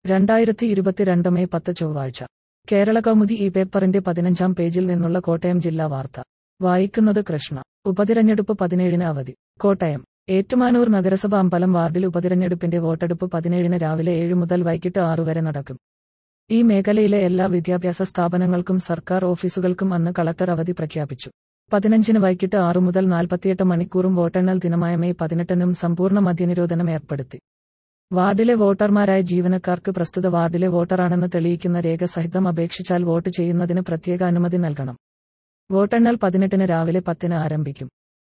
രണ്ടായിരത്തി ഇരുപത്തിരണ്ട് മെയ് പത്ത് ചൊവ്വാഴ്ച കേരള കൗമുദി ഈ പേപ്പറിന്റെ പതിനഞ്ചാം പേജിൽ നിന്നുള്ള കോട്ടയം ജില്ലാ വാർത്ത വായിക്കുന്നത് കൃഷ്ണ ഉപതിരഞ്ഞെടുപ്പ് പതിനേഴിന് അവധി കോട്ടയം ഏറ്റുമാനൂർ നഗരസഭ അമ്പലം വാർഡിൽ ഉപതിരഞ്ഞെടുപ്പിന്റെ വോട്ടെടുപ്പ് പതിനേഴിന് രാവിലെ ഏഴ് മുതൽ വൈകിട്ട് ആറു വരെ നടക്കും ഈ മേഖലയിലെ എല്ലാ വിദ്യാഭ്യാസ സ്ഥാപനങ്ങൾക്കും സർക്കാർ ഓഫീസുകൾക്കും അന്ന് കളക്ടർ അവധി പ്രഖ്യാപിച്ചു പതിനഞ്ചിന് വൈകിട്ട് ആറു മുതൽ നാൽപ്പത്തിയെട്ട് മണിക്കൂറും വോട്ടെണ്ണൽ ദിനമായ മെയ് പതിനെട്ടിനും സമ്പൂർണ്ണ മദ്യനിരോധനം ഏർപ്പെടുത്തി വാർഡിലെ വോട്ടർമാരായ ജീവനക്കാർക്ക് പ്രസ്തുത വാർഡിലെ വോട്ടറാണെന്ന് തെളിയിക്കുന്ന രേഖ സഹിതം അപേക്ഷിച്ചാൽ വോട്ട് ചെയ്യുന്നതിന് പ്രത്യേക അനുമതി നൽകണം വോട്ടെണ്ണൽ പതിനെട്ടിന് രാവിലെ പത്തിന് ആരംഭിക്കും